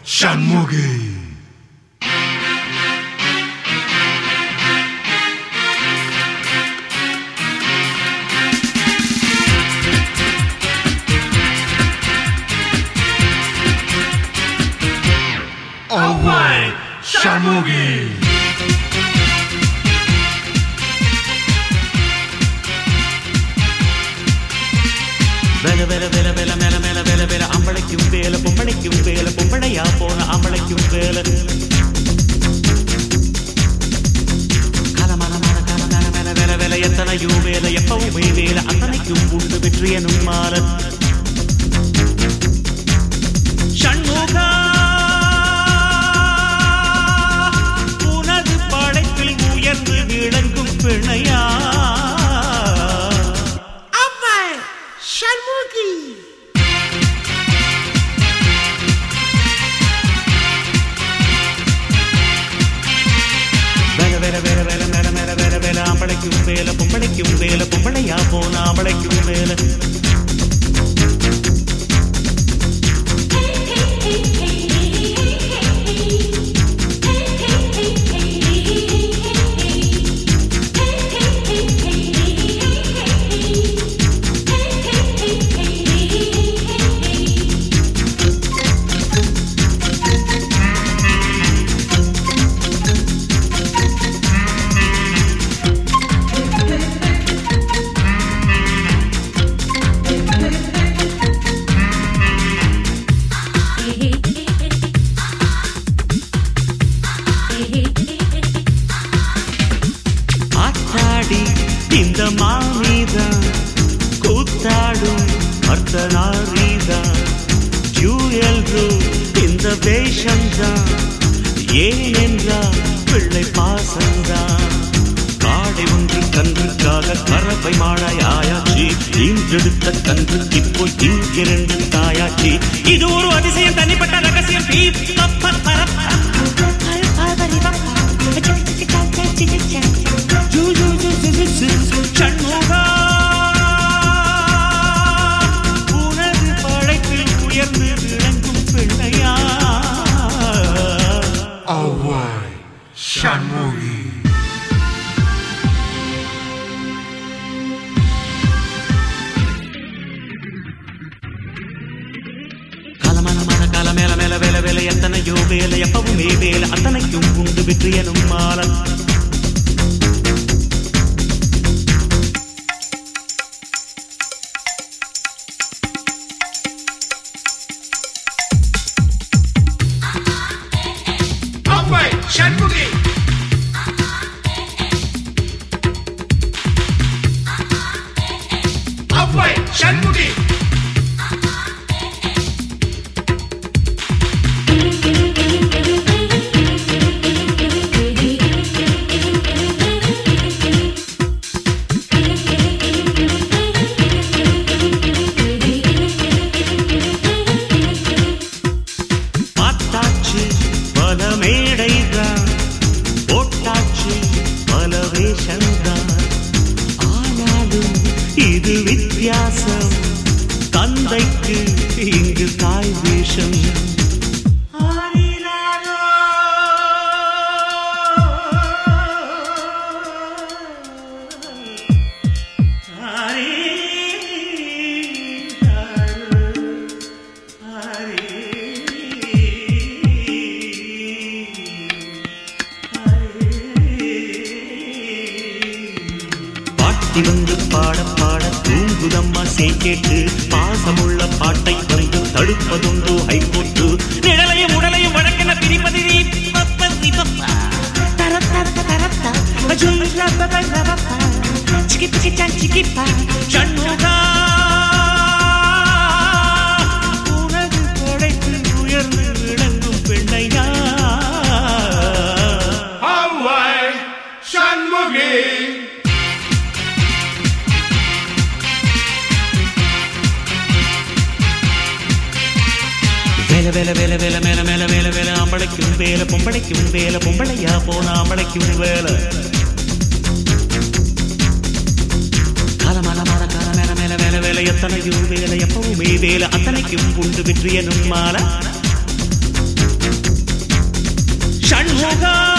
Shanmughi Alright, Shanmugi. வேல வேல வேல வேல மேல மேல வேல வேல அம்பளைக்கும் வேல பொம்பளைக்கும் வேல பொம்பளையா போன அம்பளைக்கும் வேல கலமல மல கல மேல மேல வேல வேல எத்தனையோ வேல எப்பவுமே வேல அத்தனைக்கும் உண்டு வெற்றி எனும் மால ஷண்முகா உனது படைப்பில் உயர்ந்து விளங்கும் பிணையா Alright, Shanmugi. வேல வேல வேல வேல மேல மேல வேல வேல ஆம்பளைக்கும் வேல பொம்பளைக்கும் வேல பொம்பளையா போன ஆம்பளைக்கும் வேல ஆத்தாடி இந்த மாமிதான் கூத்தாடும் அர்த்தநாரீதான் ஜூயல்ரு இந்த வேஷம்தான் ஏனென்றால் பிள்ளை பாசம்தான் காடை ஒன்று கன்றுக்காக கறவை மாடாய் ஆயாச்சி ஈன்றெடுத்த கன்று இப்போ இங்கிரண்டு தாயாச்சி இது ஒரு அதிசயம் தனிப்பட்ட ரகசியம் பீ, பப்ப, பரப்ப. ஜூ, ஜூ, ஜூ, ஜூ, ஜூ, ஜூ, ஜூ, சண்முகா. உனது படைப்பில் உயர்ந்து விளங்கும் பிள்ளையா Alright, Shanmugi. கலமன மன கல மேல மேல வேல வேலை எத்தனையோ வேலை எப்பவுமே வேலை அத்தனைக்கும் உண்டு வெற்றி எனும் மாலம் Alright, Shanmugi. Alright, Shanmugi. பார்த்தாச்சு பல மேடைதான் போட்டாச்சு பல வேஷம்தான் ஆனாலும் இது வித்தியாசம் தந்தைக்கு இங்கு தாய் வேஷம் பாட்டி வந்து பாட பாட தூங்குதம்மா சே கேட்டு பாசமுள்ள பாட்டை வந்து தடுப்பதுண்டோ ஹைகோர்ட்டு நிழலையும் உடலையும் வழக்கென பிரிப்பதி சண்முகா உனது படைப்பில் உயர்ந்து விளங்கும் பெண்ணையா Alright, Shanmugi. வேல வேல வேல வேல மேல மேல வேல வேல ஆம்பளைக்கும் வேல பொம்பளைக்கும் வேல பொம்பளையா போன ஆம்பளைக்கும் வேல கலமல மர கல மேல மேல வேல வேல எத்தனையோ வேலை எப்பவுமே வேலை அத்தனைக்கும் உண்டு வெற்றி எனும் மாலை ஷண்முகா